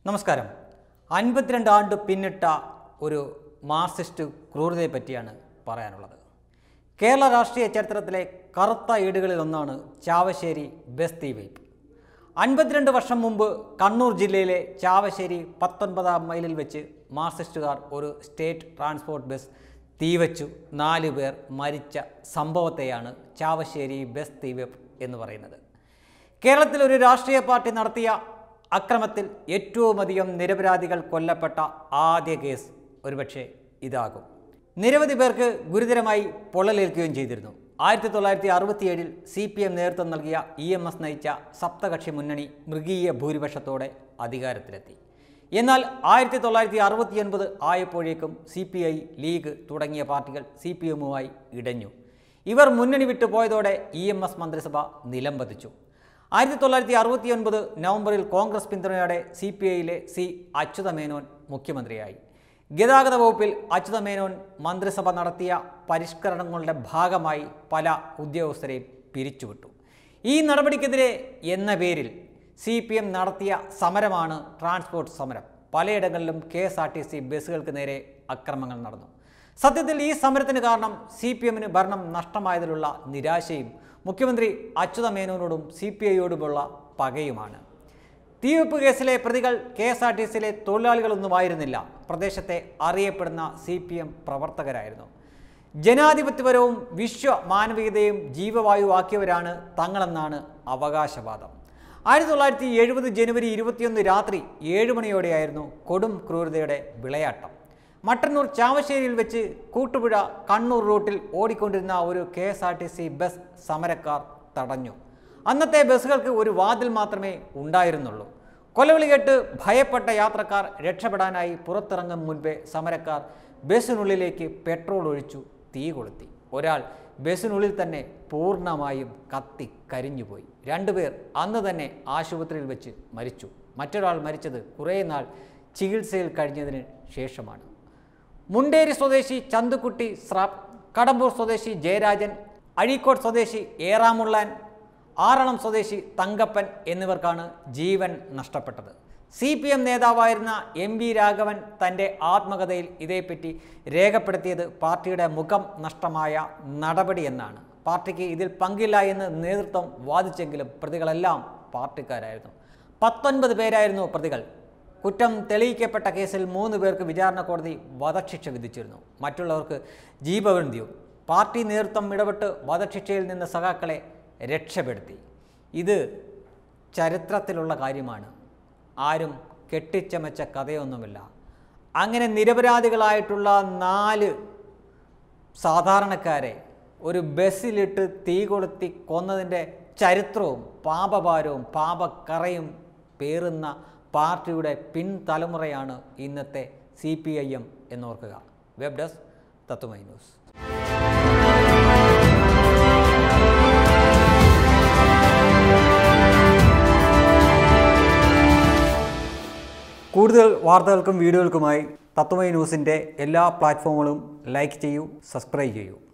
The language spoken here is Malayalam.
നമസ്കാരം അൻപത്തിരണ്ട് ആണ്ട് പിന്നിട്ട ഒരു മാർക്സിസ്റ്റ് ക്രൂരതയെ പറ്റിയാണ് പറയാനുള്ളത് കേരള രാഷ്ട്രീയ ചരിത്രത്തിലെ കറുത്ത ഏടുകളിൽ ഒന്നാണ് ചാവശ്ശേരി ബസ് തീവയ്പ് അൻപത്തിരണ്ട് വർഷം മുമ്പ് കണ്ണൂർ ജില്ലയിലെ ചാവശ്ശേരി പത്തൊൻപതാം മൈലിൽ വെച്ച് മാർക്സിസ്റ്റുകാർ ഒരു സ്റ്റേറ്റ് ട്രാൻസ്പോർട്ട് ബസ് തീവച്ചു നാല് പേർ മരിച്ച സംഭവത്തെയാണ് ചാവശ്ശേരി ബസ് തീവയ്പ് എന്ന് പറയുന്നത് കേരളത്തിൽ ഒരു രാഷ്ട്രീയ പാർട്ടി നടത്തിയ അക്രമത്തിൽ ഏറ്റവും അധികം നിരപരാധികൾ കൊല്ലപ്പെട്ട ആദ്യ കേസ് ഒരുപക്ഷെ ഇതാകും നിരവധി പേർക്ക് ഗുരുതരമായി പൊള്ളലേൽക്കുകയും ചെയ്തിരുന്നു ആയിരത്തി തൊള്ളായിരത്തി അറുപത്തിയേഴിൽ സി പി എം നേതൃത്വം നൽകിയ ഇ എം എസ് നയിച്ച സപ്തകക്ഷി മുന്നണി മൃഗീയ ഭൂരിപക്ഷത്തോടെ അധികാരത്തിലെത്തി എന്നാൽ ആയിരത്തി തൊള്ളായിരത്തി അറുപത്തിയൊൻപത് ആയപ്പോഴേക്കും സി പി ഐ ലീഗ് തുടങ്ങിയ പാർട്ടികൾ സി പി എമ്മുമായി ഇടഞ്ഞു ഇവർ മുന്നണി വിട്ടു പോയതോടെ ഇ എം എസ് മന്ത്രിസഭ നിലംപതിച്ചു ആയിരത്തി തൊള്ളായിരത്തി അറുപത്തിയൊൻപത് നവംബറിൽ കോൺഗ്രസ് പിന്തുണയോടെ സി പി ഐയിലെ സി അച്യുതമേനോൻ മുഖ്യമന്ത്രിയായി ഗതാഗത വകുപ്പിൽ അച്യുതമേനോൻ മന്ത്രിസഭ നടത്തിയ പരിഷ്കരണങ്ങളുടെ ഭാഗമായി പല ഉദ്യോഗസ്ഥരെയും പിരിച്ചുവിട്ടു ഈ നടപടിക്കെതിരെ എന്ന പേരിൽ സി പി എം നടത്തിയ സമരമാണ് ട്രാൻസ്പോർട്ട് സമരം പലയിടങ്ങളിലും K S R T C ബസ്സുകൾക്ക് നേരെ അക്രമങ്ങൾ നടന്നു സത്യത്തിൽ ഈ സമരത്തിന് കാരണം സി പി എമ്മിന് ഭരണം നഷ്ടമായതിലുള്ള നിരാശയും മുഖ്യമന്ത്രി അച്യുതമേനോനോടും സി പി ഐയോടുമുള്ള പകയുമാണ് തീവെപ്പ് കേസിലെ പ്രതികൾ കെ എസ് ആർ ടി സിയിലെ തൊഴിലാളികളൊന്നുമായിരുന്നില്ല പ്രദേശത്തെ അറിയപ്പെടുന്ന സി പി എം പ്രവർത്തകരായിരുന്നു ജനാധിപത്യപരവും വിശ്വ മാനവികതയും ജീവവായുവാക്കിയവരാണ് തങ്ങളെന്നാണ് അവകാശവാദം ആയിരത്തി തൊള്ളായിരത്തി എഴുപത് ജനുവരി ഇരുപത്തിയൊന്ന് രാത്രി ഏഴ് മണിയോടെയായിരുന്നു കൊടും ക്രൂരതയുടെ വിളയാട്ടം മട്ടന്നൂർ ചാവശ്ശേരിയിൽ വെച്ച് കൂട്ടുപുഴ കണ്ണൂർ റൂട്ടിൽ ഓടിക്കൊണ്ടിരുന്ന ഒരു K S R T C bus സമരക്കാർ തടഞ്ഞു അന്നത്തെ ബസ്സുകൾക്ക് ഒരു വാതിൽ മാത്രമേ ഉണ്ടായിരുന്നുള്ളൂ കൊലവിളി കേട്ട് ഭയപ്പെട്ട യാത്രക്കാർ രക്ഷപ്പെടാനായി പുറത്തിറങ്ങും മുൻപേ സമരക്കാർ ബസ്സിനുള്ളിലേക്ക് പെട്രോൾ ഒഴിച്ചു തീ കൊളുത്തി ഒരാൾ ബസ്സിനുള്ളിൽ തന്നെ പൂർണ്ണമായും കത്തി കരിഞ്ഞുപോയി രണ്ടുപേർ അന്ന് തന്നെ ആശുപത്രിയിൽ വെച്ച് മരിച്ചു മറ്റൊരാൾ മരിച്ചത് കുറേ നാൾ ചികിത്സയിൽ കഴിഞ്ഞതിന് ശേഷമാണ് മുണ്ടേരി സ്വദേശി ചന്തുക്കുട്ടി സ്രാപ്പ് കടമ്പൂർ സ്വദേശി ജയരാജൻ അഴീക്കോട് സ്വദേശി ഏറാമുള്ളാൻ ആറളം സ്വദേശി തങ്കപ്പൻ എന്നിവർക്കാണ് ജീവൻ നഷ്ടപ്പെട്ടത് സി പി എം നേതാവായിരുന്ന എം വി രാഘവൻ തൻ്റെ ആത്മകഥയിൽ ഇതേപ്പറ്റി രേഖപ്പെടുത്തിയത് പാർട്ടിയുടെ മുഖം നഷ്ടമായ നടപടി എന്നാണ് പാർട്ടിക്ക് ഇതിൽ പങ്കില്ല എന്ന് നേതൃത്വം വാദിച്ചെങ്കിലും പ്രതികളെല്ലാം പാർട്ടിക്കാരായിരുന്നു പത്തൊൻപത് പേരായിരുന്നു പ്രതികൾ കുറ്റം തെളിയിക്കപ്പെട്ട കേസിൽ മൂന്ന് പേർക്ക് വിചാരണ കോടതി വധശിക്ഷ വിധിച്ചിരുന്നു മറ്റുള്ളവർക്ക് ജീവബന്ധിയും പാർട്ടി നേതൃത്വം ഇടപെട്ട് വധശിക്ഷയിൽ നിന്ന് സഖാക്കളെ രക്ഷപ്പെടുത്തി ഇത് ചരിത്രത്തിലുള്ള കാര്യമാണ് ആരും കെട്ടിച്ചമച്ച കഥയൊന്നുമില്ല അങ്ങനെ നിരപരാധികളായിട്ടുള്ള നാല് സാധാരണക്കാരെ ഒരു ബസ്സിലിട്ട് തീ കൊളുത്തി കൊന്നതിൻ്റെ ചരിത്രവും പാപഭാരവും പാപക്കറയും പേറുന്ന പാർട്ടിയുടെ പിൻതലമുറയാണ് ഇന്നത്തെ സി പി ഐ എം എന്നോർക്കുക വെബ് ഡെസ്ക് തത്തുമൈ ന്യൂസ് കൂടുതൽ വാർത്തകൾക്കും വീഡിയോകൾക്കുമായി തത്വമൈ ന്യൂസിൻ്റെ എല്ലാ പ്ലാറ്റ്ഫോമുകളും ലൈക്ക് ചെയ്യൂ സബ്സ്ക്രൈബ് ചെയ്യൂ